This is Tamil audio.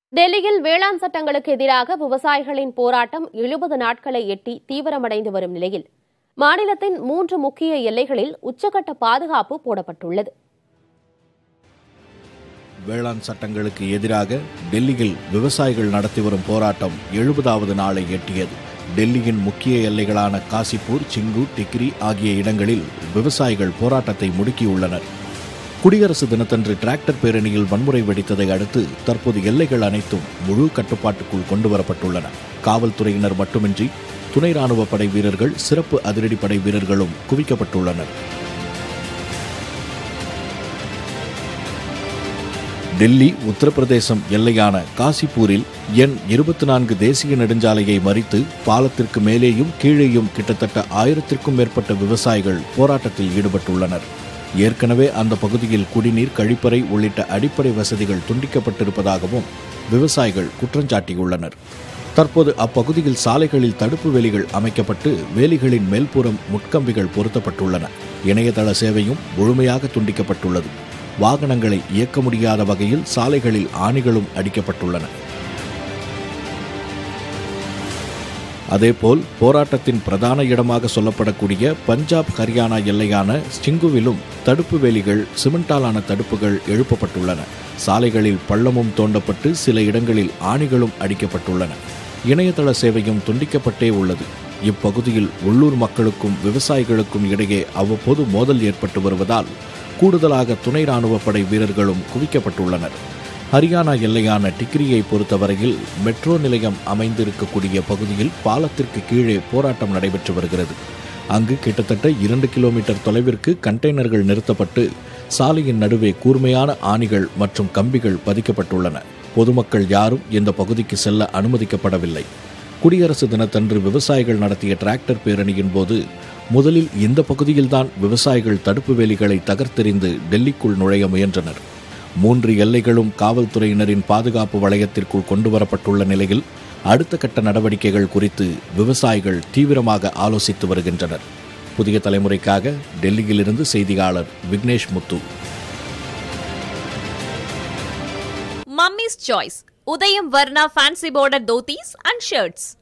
டெல்லியில் வேளாண் சட்டங்களுக்கு எதிராக விவசாயிகளின் போராட்டம் எழுபது நாட்களை எட்டி தீவிரமடைந்து வரும் நிலையில் மாநிலத்தின் மூன்று முக்கிய எல்லைகளில் உச்சகட்ட பாதுகாப்பு போடப்பட்டுள்ளது வேளாண் சட்டங்களுக்கு எதிராக டெல்லியில் விவசாயிகள் நடத்தி வரும் போராட்டம் எழுபதாவது நாளை எட்டியது டெல்லியின் முக்கிய எல்லைகளான காசிப்பூர் சிங்கு டிக்ரி ஆகிய இடங்களில் விவசாயிகள் போராட்டத்தை முடுக்கியுள்ளனர் குடியரசு தினத்தன்று டிராக்டர் பேரணியில் வன்முறை வெடித்ததை அடுத்து தற்போது எல்லைகள் அனைத்தும் முழு கட்டுப்பாட்டுக்குள் கொண்டுவரப்பட்டுள்ளன காவல்துறையினர் மட்டுமின்றி துணை ராணுவ படை வீரர்கள் சிறப்பு அதிரடிப்படை வீரர்களும் குவிக்கப்பட்டுள்ளனர் டெல்லி உத்தரப்பிரதேசம் எல்லையான காசிப்பூரில் எண் இருபத்தி நான்கு தேசிய நெடுஞ்சாலையை மறித்து பாலத்திற்கு மேலேயும் கீழேயும் கிட்டத்தட்ட ஆயிரத்திற்கும் மேற்பட்ட விவசாயிகள் போராட்டத்தில் ஈடுபட்டுள்ளனர் ஏற்கனவே அந்த பகுதியில் குடிநீர் கழிப்பறை உள்ளிட்ட அடிப்படை வசதிகள் துண்டிக்கப்பட்டிருப்பதாகவும் விவசாயிகள் குற்றஞ்சாட்டியுள்ளனர் தற்போது அப்பகுதியில் சாலைகளில் தடுப்பு வேலிகள் அமைக்கப்பட்டு வேலிகளின் மேல்புறம் முட்கம்பிகள் பொருத்தப்பட்டுள்ளன இணையதள சேவையும் முழுமையாக துண்டிக்கப்பட்டுள்ளது வாகனங்களை இயக்க முடியாத வகையில் சாலைகளில் ஆணிகளும் அடிக்கப்பட்டுள்ளன அதேபோல் போராட்டத்தின் பிரதான இடமாக சொல்லப்படக்கூடிய பஞ்சாப் ஹரியானா எல்லையான ஸ்டிங்குவிலும் தடுப்பு வேலிகள் சிமெண்டாலான தடுப்புகள் எழுப்பப்பட்டுள்ளன சாலைகளில் பள்ளமும் தோண்டப்பட்டு சில இடங்களில் ஆணிகளும் அடிக்கப்பட்டுள்ளன இணையதள சேவையும் துண்டிக்கப்பட்டே உள்ளது இப்பகுதியில் உள்ளூர் மக்களுக்கும் விவசாயிகளுக்கும் இடையே அவ்வப்போது மோதல் ஏற்பட்டு வருவதால் கூடுதலாக துணை ராணுவ படை வீரர்களும் குவிக்கப்பட்டுள்ளனர் ஹரியானா எல்லையான டிக்ரியை பொறுத்தவரையில் மெட்ரோ நிலையம் அமைந்திருக்கக்கூடிய பகுதியில் பாலத்திற்கு கீழே போராட்டம் நடைபெற்று வருகிறது அங்கு கிட்டத்தட்ட இரண்டு கிலோமீட்டர் தொலைவிற்கு கண்டெய்னர்கள் நிறுத்தப்பட்டு சாலையின் நடுவே கூர்மையான ஆணிகள் மற்றும் கம்பிகள் பதிக்கப்பட்டுள்ளன பொதுமக்கள் யாரும் இந்த பகுதிக்கு செல்ல அனுமதிக்கப்படவில்லை குடியரசு தினத்தன்று விவசாயிகள் நடத்திய டிராக்டர் பேரணியின் போது முதலில் இந்த பகுதியில்தான் விவசாயிகள் தடுப்பு வேலிகளை தகர்த்தெறிந்து டெல்லிக்குள் நுழைய முயன்றனர் மூன்று எல்லைகளும் காவல்துறையினரின் பாதுகாப்பு வளையத்திற்குள் கொண்டுவரப்பட்டுள்ள நிலையில் அடுத்த கட்ட நடவடிக்கைகள் குறித்து விவசாயிகள் தீவிரமாக ஆலோசித்து வருகின்றனர் புதிய தலைமுறைக்காக டெல்லியிலிருந்து செய்தியாளர் விக்னேஷ் முத்து Mummy's Choice Udayam Varna Fancy Border Dhotis and Shirts